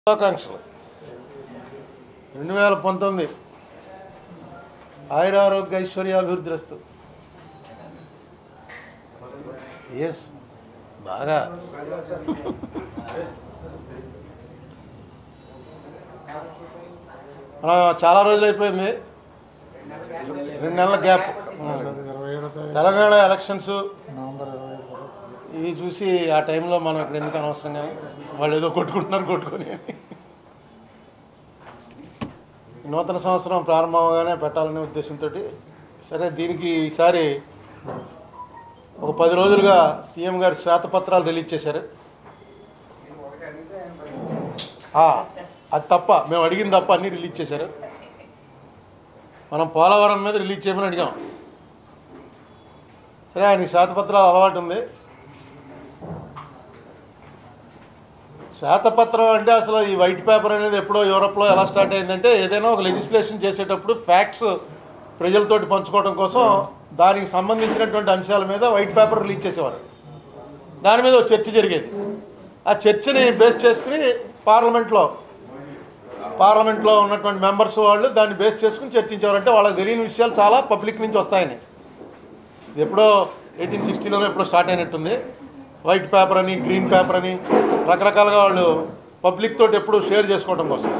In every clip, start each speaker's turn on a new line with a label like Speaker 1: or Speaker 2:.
Speaker 1: శుభాకాంక్షలు రెండు వేల పంతొమ్మిది ఆయురారోగ్య ఐశ్వర్యాభివృద్ధిరస్తు ఎస్ బాగా మనం చాలా రోజులు అయిపోయింది రెండు నెలల గ్యాప్
Speaker 2: ఇరవై ఏడో తారీఖు
Speaker 1: తెలంగాణ ఎలక్షన్స్
Speaker 2: నవంబర్ ఇరవై ఏడు తారీఖు.
Speaker 1: ఇవి చూసి ఆ టైంలో మనం ఇక్కడ ఎందుకు అనవసరంగా వాళ్ళు ఏదో కొట్టుకుంటున్నారు కొట్టుకొని అని నూతన సంవత్సరం ప్రారంభంగానే పెట్టాలనే ఉద్దేశంతో సరే దీనికి ఈసారి ఒక పది రోజులుగా సీఎం గారు శ్వేతపత్రాలు రిలీజ్ చేశారు ఆ, అది తప్ప మేము అడిగింది తప్ప అన్నీ రిలీజ్ చేశారు మనం పోలవరం మీద రిలీజ్ చేయమని అడిగాం సరే ఆయన శ్వేతపత్రాలు అలవాటు ఉంది శ్వేతపత్రం అంటే అసలు ఈ వైట్ పేపర్ అనేది ఎప్పుడో యూరోప్లో ఎలా స్టార్ట్ అయిందంటే ఏదైనా ఒక లెజిస్లేషన్ చేసేటప్పుడు ఫ్యాక్ట్స్ ప్రజలతోటి పంచుకోవడం కోసం దానికి సంబంధించినటువంటి అంశాల మీద వైట్ పేపర్ రిలీజ్ చేసేవారు దాని మీద ఒక చర్చ జరిగేది ఆ చర్చని బేస్ చేసుకుని పార్లమెంట్లో పార్లమెంట్లో ఉన్నటువంటి మెంబర్స్ వాళ్ళు దాన్ని బేస్ చేసుకుని చర్చించేవారు అంటే వాళ్ళకి తెలియని విషయాలు చాలా పబ్లిక్ నుంచి వస్తాయని ఇది ఎప్పుడో ఎయిటీన్ సిక్స్టీలో ఎప్పుడో స్టార్ట్ అయినట్టుంది వైట్ పేపర్ అని గ్రీన్ పేపర్ అని రకరకాలుగా వాళ్ళు పబ్లిక్ తోటి ఎప్పుడు షేర్ చేసుకోవడం కోసం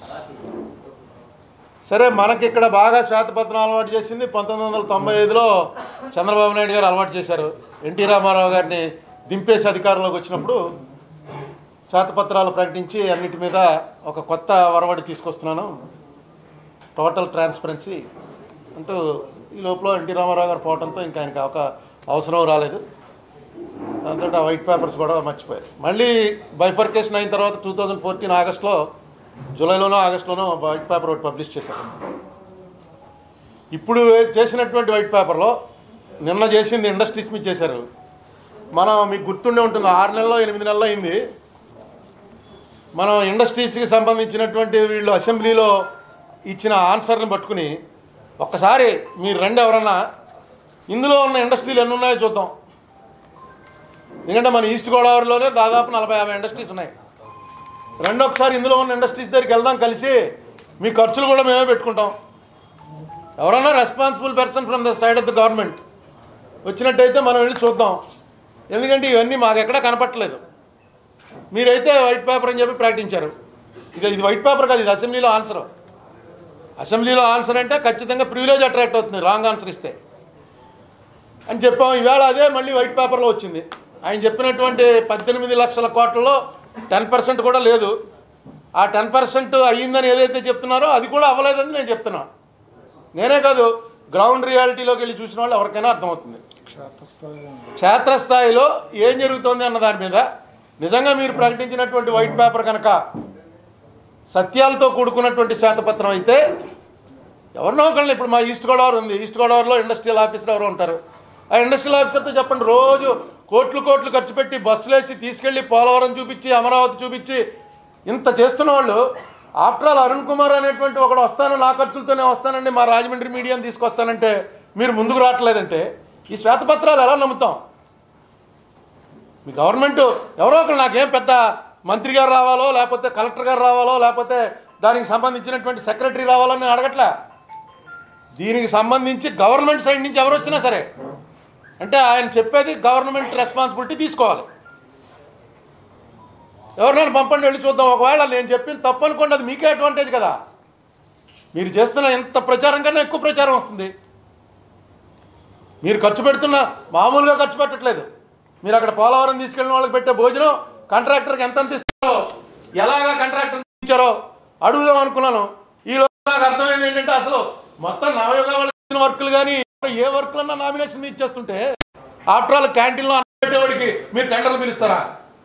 Speaker 1: సరే మనకి ఇక్కడ బాగా శ్వేతపత్రం అలవాటు చేసింది పంతొమ్మిది వందల తొంభై ఐదులో చంద్రబాబు నాయుడు గారు అలవాటు చేశారు ఎన్టీ రామారావు గారిని దింపేసి అధికారంలోకి వచ్చినప్పుడు శ్వేతపత్రాలు ప్రకటించి అన్నిటి మీద ఒక కొత్త వరవడి తీసుకొస్తున్నాను టోటల్ ట్రాన్స్పరెన్సీ అంటూ ఈ లోపల ఎన్టీ రామారావు గారు పోవడంతో ఇంకా ఆయనకి ఒక అవసరం రాలేదు దాంతో ఆ వైట్ పేపర్స్ కూడా మర్చిపోయారు మళ్ళీ బైఫర్కేషన్ అయిన తర్వాత టూ థౌజండ్ ఫోర్టీన్ ఆగస్ట్లో జూలైలోనో ఆగస్టులోనో వైట్ పేపర్ ఒకటి పబ్లిష్ చేశారు ఇప్పుడు చేసినటువంటి వైట్ పేపర్లో నిన్న చేసింది ఇండస్ట్రీస్ మీద చేశారు మనం మీకు గుర్తుండే ఉంటుంది ఆరు నెలల్లో ఎనిమిది నెలలు అయింది మనం ఇండస్ట్రీస్కి సంబంధించినటువంటి వీళ్ళు అసెంబ్లీలో ఇచ్చిన ఆన్సర్ని పట్టుకుని ఒక్కసారి మీరు రండి ఎవరన్నా ఇందులో ఉన్న ఇండస్ట్రీలు ఎన్ని ఉన్నాయో చూద్దాం ఎందుకంటే మన ఈస్ట్ గోదావరిలోనే దాదాపు నలభై యాభై ఇండస్ట్రీస్ ఉన్నాయి రెండు ఒకసారి ఇందులో ఉన్న ఇండస్ట్రీస్ దగ్గరికి వెళ్దాం కలిసి మీ ఖర్చులు కూడా మేమే పెట్టుకుంటాం ఎవరన్నా responsible person from the side of the government వచ్చినట్టయితే మనం వెళ్ళి చూద్దాం ఎందుకంటే ఇవన్నీ మాకు ఎక్కడా కనపట్టలేదు మీరైతే వైట్ పేపర్ అని చెప్పి ప్రకటించారు ఇక ఇది వైట్ పేపర్ కాదు ఇది అసెంబ్లీలో ఆన్సర్ అసెంబ్లీలో ఆన్సర్ అంటే ఖచ్చితంగా ప్రివిలేజ్ అట్రాక్ట్ అవుతుంది రాంగ్ ఆన్సర్ ఇస్తే అని చెప్పాం ఈవేళ అదే మళ్ళీ వైట్ పేపర్లో వచ్చింది ఆయన చెప్పినటువంటి పద్దెనిమిది లక్షల కోట్లలో టెన్ పర్సెంట్ కూడా లేదు ఆ టెన్ పర్సెంట్ అయ్యిందని ఏదైతే చెప్తున్నారో అది కూడా అవ్వలేదని నేను చెప్తున్నా నేనే కాదు గ్రౌండ్ రియాలిటీలోకి వెళ్ళి చూసిన వాళ్ళు ఎవరికైనా అర్థమవుతుంది
Speaker 2: క్షేత్రస్థాయిలో ఉంది.
Speaker 1: క్షేత్రస్థాయిలో ఏం జరుగుతోంది అన్న దాని మీద నిజంగా మీరు ప్రకటించినటువంటి వైట్ పేపర్ కనుక సత్యాలతో కూడుకున్నటువంటి శ్వేతపత్రం అయితే ఎవరినో ఒకళ్ళని ఇప్పుడు మా ఈస్ట్ గోదావరి ఉంది ఈస్ట్ గోదావరిలో ఇండస్ట్రియల్ ఆఫీసర్ ఎవరో ఉంటారు ఆ ఇండస్ట్రియల్ ఆఫీసర్తో చెప్పండి రోజు కోట్లు కోట్లు ఖర్చు పెట్టి బస్సులు వేసి తీసుకెళ్ళి పోలవరం చూపించి అమరావతి చూపించి ఇంత చేస్తున్న వాళ్ళు ఆఫ్టర్ ఆల్ అరుణ్ కుమార్ అనేటువంటి ఒకడు వస్తాను నా ఖర్చులతోనే వస్తానండి మా రాజమండ్రి మీడియాని తీసుకొస్తానంటే మీరు ముందుకు రావట్లేదంటే ఈ శ్వేతపత్రాలు ఎలా నమ్ముతాం మీ గవర్నమెంట్ ఎవరో ఒకరు నాకేం పెద్ద మంత్రి గారు రావాలో లేకపోతే కలెక్టర్ గారు రావాలో లేకపోతే దానికి సంబంధించినటువంటి సెక్రటరీ రావాలో నేను అడగట్లే దీనికి సంబంధించి గవర్నమెంట్ సైడ్ నుంచి ఎవరు వచ్చినా సరే అంటే ఆయన చెప్పేది గవర్నమెంట్ రెస్పాన్సిబిలిటీ తీసుకోవాలి ఎవరినైనా పంపండి వెళ్ళి చూద్దాం ఒకవేళ నేను చెప్పింది తప్పు అనుకోండి అది మీకే అడ్వాంటేజ్ కదా మీరు చేస్తున్న ఎంత ప్రచారం కన్నా ఎక్కువ ప్రచారం వస్తుంది మీరు ఖర్చు పెడుతున్న మామూలుగా ఖర్చు పెట్టట్లేదు మీరు అక్కడ పోలవరం తీసుకెళ్ళిన వాళ్ళకి పెట్టే భోజనం కాంట్రాక్టర్కి ఎంత ఎంత ఇస్తారో ఎలాగా కాంట్రాక్టర్ ఇచ్చారో అడుగుదాం అనుకున్నాను ఈ రోజు నాకు అర్థమైంది ఏంటంటే అసలు మొత్తం నవయుగ వాళ్ళు ఇచ్చిన వర్కులు కానీ ఏ వర్కులన్నా నామినేషన్ మీద ఇచ్చేస్తుంటే ఆఫ్టర్ ఆల్ క్యాంటీన్లో అన్నం పెట్టేవాడికి మీరు టెండర్లు పిలుస్తారా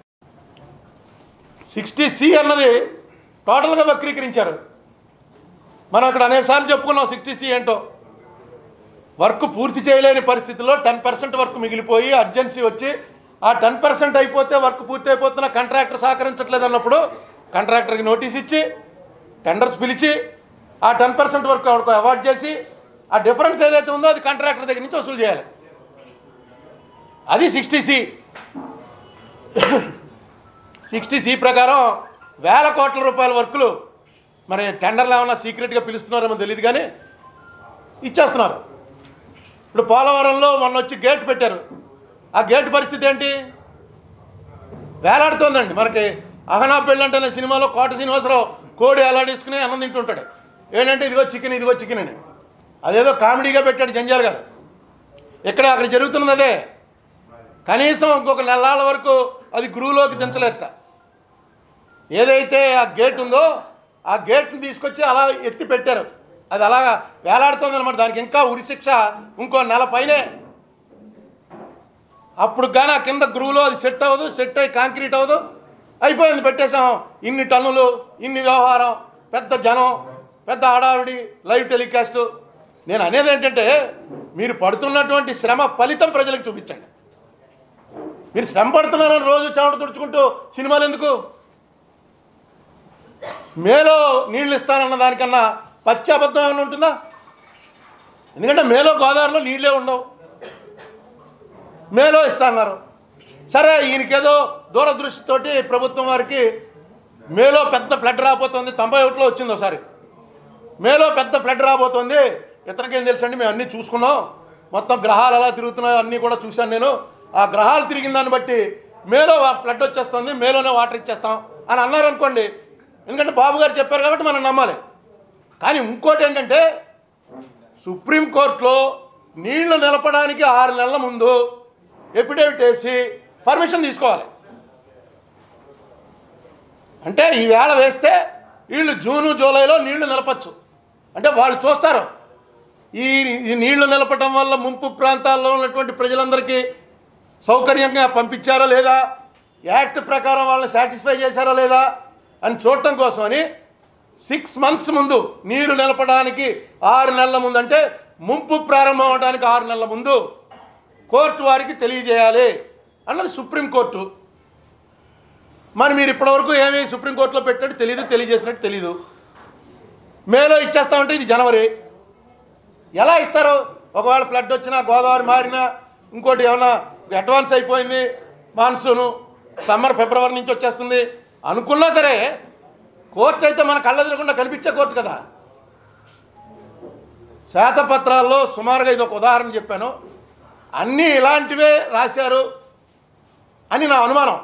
Speaker 1: సిక్స్టీ సి అన్నది టోటల్గా వక్రీకరించారు మనం అక్కడ అనేకసార్లు చెప్పుకున్నాం సిక్స్టీ సి ఏంటో వర్క్ పూర్తి చేయలేని పరిస్థితుల్లో టెన్ పర్సెంట్ వర్క్ మిగిలిపోయి అర్జెన్సీ వచ్చి ఆ టెన్ పర్సెంట్ అయిపోతే వర్క్ పూర్తి అయిపోతున్న కాంట్రాక్టర్ సహకరించట్లేదు అన్నప్పుడు కాంట్రాక్టర్కి నోటీస్ ఇచ్చి టెండర్స్ పిలిచి ఆ టెన్ పర్సెంట్ వర్క్ ఎవరికి అవార్డ్ చేసి ఆ డిఫరెన్స్ ఏదైతే ఉందో అది కాంట్రాక్టర్ దగ్గర నుంచి వసూలు చేయాలి అది సిక్స్టీ సి సిక్స్టీ సి ప్రకారం వేల కోట్ల రూపాయల వర్కులు మరి టెండర్లు ఏమన్నా సీక్రెట్గా పిలుస్తున్నారేమో తెలియదు కానీ ఇచ్చేస్తున్నారు ఇప్పుడు పోలవరంలో మొన్న వచ్చి గేట్ పెట్టారు ఆ గేట్ పరిస్థితి ఏంటి వేలాడుతోందండి మనకి అహనా పెళ్ళి అంటే సినిమాలో కోట శ్రీనివాసరావు కోడి వేలాడేసుకుని అన్నం తింటుంటాడు ఏంటంటే ఇదిగో చికెన్ ఇదిగో చికెన్ అని అదేదో కామెడీగా పెట్టాడు జంజాల్ గారు ఇక్కడ అక్కడ జరుగుతున్నది అదే కనీసం ఇంకొక నెలల వరకు అది గురువులోకి దించలేట ఏదైతే ఆ గేట్ ఉందో ఆ గేట్ని తీసుకొచ్చి అలా ఎత్తి పెట్టారు అది అలాగా వేలాడుతుంది అనమాట దానికి ఇంకా ఉరిశిక్ష ఇంకో నెల పైనే అప్పుడు కానీ ఆ కింద గురువులో అది సెట్ అవ్వదు సెట్ అయ్యి కాంక్రీట్ అవ్వదు అయిపోయింది పెట్టేసాం ఇన్ని టన్నులు ఇన్ని వ్యవహారం పెద్ద జనం పెద్ద హడావిడి లైవ్ టెలికాస్ట్ నేను అనేది ఏంటంటే మీరు పడుతున్నటువంటి శ్రమ ఫలితం ప్రజలకు చూపించండి మీరు శ్రమ పడుతున్నారని రోజు చెమట తుడుచుకుంటూ సినిమాలు ఎందుకు మేలో నీళ్ళు ఇస్తానన్న దానికన్నా పచ్చి అబద్ధం ఏమైనా ఉంటుందా ఎందుకంటే మేలో గోదావరిలో నీళ్ళే ఉండవు మేలో ఇస్తాన్నారు సరే ఈయనకేదో దూరదృష్టితోటి ప్రభుత్వం వారికి మేలో పెద్ద ఫ్లడ్ రాబోతోంది తొంభై ఒకటిలో వచ్చింది ఒకసారి మేలో పెద్ద ఫ్లడ్ రాబోతోంది ఇతనికేం తెలుసండి మేము అన్నీ చూసుకున్నాం మొత్తం గ్రహాలు ఎలా తిరుగుతున్నాయో అన్నీ కూడా చూశాను నేను ఆ గ్రహాలు తిరిగిన దాన్ని బట్టి మేలో వా- ఫ్లడ్ వచ్చేస్తుంది మేలోనే వాటర్ ఇచ్చేస్తాం అని అన్నారు అనుకోండి ఎందుకంటే బాబు గారు చెప్పారు కాబట్టి మనం నమ్మాలి కానీ ఇంకోటి ఏంటంటే సుప్రీంకోర్టులో నీళ్లు నిలపడానికి ఆరు నెలల ముందు ఎఫిడేవిట్ వేసి పర్మిషన్ తీసుకోవాలి అంటే ఈవేళ వేస్తే వీళ్ళు జూను జూలైలో నీళ్లు నిలపచ్చు అంటే వాళ్ళు చూస్తారు ఈ ఈ నీళ్లు నిలపటం వల్ల ముంపు ప్రాంతాల్లో ఉన్నటువంటి ప్రజలందరికీ సౌకర్యంగా పంపించారా లేదా యాక్ట్ ప్రకారం వాళ్ళని సాటిస్ఫై చేశారా లేదా అని చూడటం కోసమని సిక్స్ మంత్స్ ముందు నీరు నిలపడానికి ఆరు నెలల ముందు అంటే ముంపు ప్రారంభం అవడానికి ఆరు నెలల ముందు కోర్టు వారికి తెలియజేయాలి అన్నది సుప్రీంకోర్టు మరి మీరు ఇప్పటివరకు ఏమి సుప్రీంకోర్టులో పెట్టినట్టు తెలియదు తెలియజేసినట్టు తెలియదు మేలో ఇచ్చేస్తామంటే ఇది జనవరి ఎలా ఇస్తారు ఒకవేళ ఫ్లడ్ వచ్చినా గోదావరి మారినా ఇంకోటి ఏమన్నా అడ్వాన్స్ అయిపోయింది మాన్సూను సమ్మర్ ఫిబ్రవరి నుంచి వచ్చేస్తుంది అనుకున్నా సరే కోర్టు అయితే మన కళ్ళెదురకుండా కనిపించే కోర్టు కదా శ్వేతపత్రాల్లో సుమారుగా ఇది ఒక ఉదాహరణ చెప్పాను అన్నీ ఇలాంటివే రాశారు అని నా అనుమానం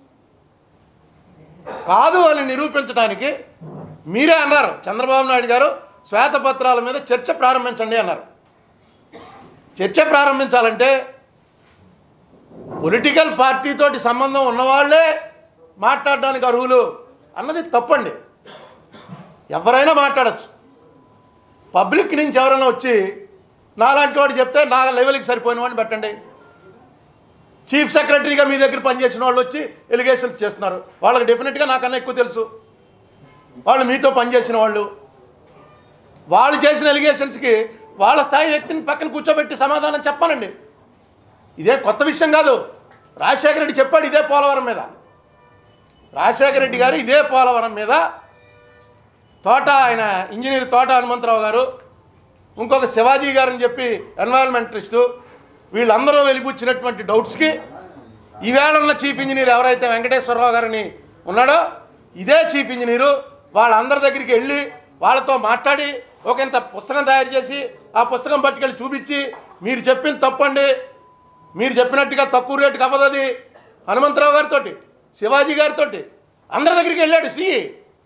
Speaker 1: కాదు అని నిరూపించడానికి మీరే అన్నారు చంద్రబాబు నాయుడు గారు శ్వేతపత్రాల మీద చర్చ ప్రారంభించండి అన్నారు చర్చ ప్రారంభించాలంటే పొలిటికల్ పార్టీతోటి సంబంధం ఉన్నవాళ్లే మాట్లాడడానికి అర్హులు అన్నది తప్పండి ఎవరైనా మాట్లాడచ్చు పబ్లిక్ నుంచి ఎవరైనా వచ్చి నాలాంటి వాడు చెప్తే నా లెవెల్కి సరిపోయిన వాడిని పెట్టండి చీఫ్ సెక్రటరీగా మీ దగ్గర పనిచేసిన వాళ్ళు వచ్చి ఎలిగేషన్స్ చేస్తున్నారు వాళ్ళకి డెఫినెట్గా నాకన్నా ఎక్కువ తెలుసు వాళ్ళు మీతో పనిచేసిన వాళ్ళు వాళ్ళు చేసిన ఎలిగేషన్స్కి వాళ్ళ స్థాయి వ్యక్తిని పక్కన కూర్చోబెట్టి సమాధానం చెప్పానండి ఇదే కొత్త విషయం కాదు రాజశేఖర రెడ్డి చెప్పాడు ఇదే పోలవరం మీద రాజశేఖర రెడ్డి గారు ఇదే పోలవరం మీద తోట ఆయన ఇంజనీర్ తోట హనుమంతరావు గారు ఇంకొక శివాజీ గారని చెప్పి ఎన్వైరన్మెంటలిస్టు వీళ్ళందరూ వెలిపుచ్చినటువంటి డౌట్స్కి ఈవేళ ఉన్న చీఫ్ ఇంజనీర్ ఎవరైతే వెంకటేశ్వరరావు గారని ఉన్నాడో ఇదే చీఫ్ ఇంజనీరు వాళ్ళందరి దగ్గరికి వెళ్ళి వాళ్ళతో మాట్లాడి ఒక ఇంత పుస్తకం తయారు చేసి ఆ పుస్తకం పట్టుకెళ్ళి చూపించి మీరు చెప్పింది తప్పండి మీరు చెప్పినట్టుగా తక్కువ రేటుకి అవ్వదు అది హనుమంతరావు గారితో శివాజీ గారితో అందరి దగ్గరికి వెళ్ళాడు సిఈ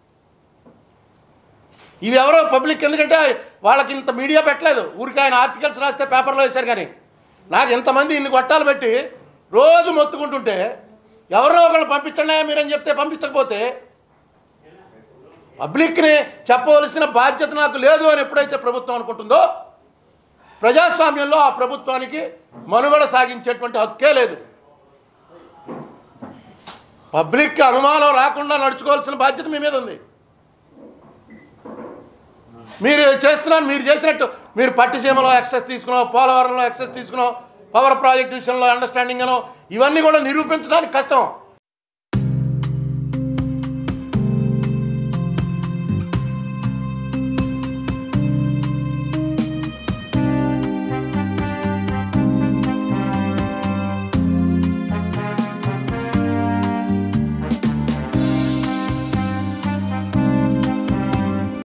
Speaker 1: ఇవి ఎవరో పబ్లిక్ ఎందుకంటే వాళ్ళకి ఇంత మీడియా పెట్టలేదు ఊరికి ఆయన ఆర్టికల్స్ రాస్తే పేపర్లో వేశారు కానీ నాకు ఇంతమంది ఇన్ని గొట్టాలు పెట్టి రోజు మొత్తుకుంటుంటే ఎవరో ఒకళ్ళు పంపించండి మీరని చెప్తే పంపించకపోతే పబ్లిక్ని చెప్పవలసిన బాధ్యత నాకు లేదు అని ఎప్పుడైతే ప్రభుత్వం అనుకుంటుందో ప్రజాస్వామ్యంలో ఆ ప్రభుత్వానికి మనుగడ సాగించేటువంటి హక్కే లేదు పబ్లిక్కి అనుమానం రాకుండా నడుచుకోవాల్సిన బాధ్యత మీ మీద ఉంది మీరు చేస్తున్నారు మీరు చేసినట్టు మీరు పట్టిసీమలో యాక్సెస్ తీసుకున్నాం పోలవరంలో యాక్సెస్ తీసుకున్నాం పవర్ ప్రాజెక్ట్ విషయంలో అండర్స్టాండింగ్ అనో ఇవన్నీ కూడా నిరూపించడానికి కష్టం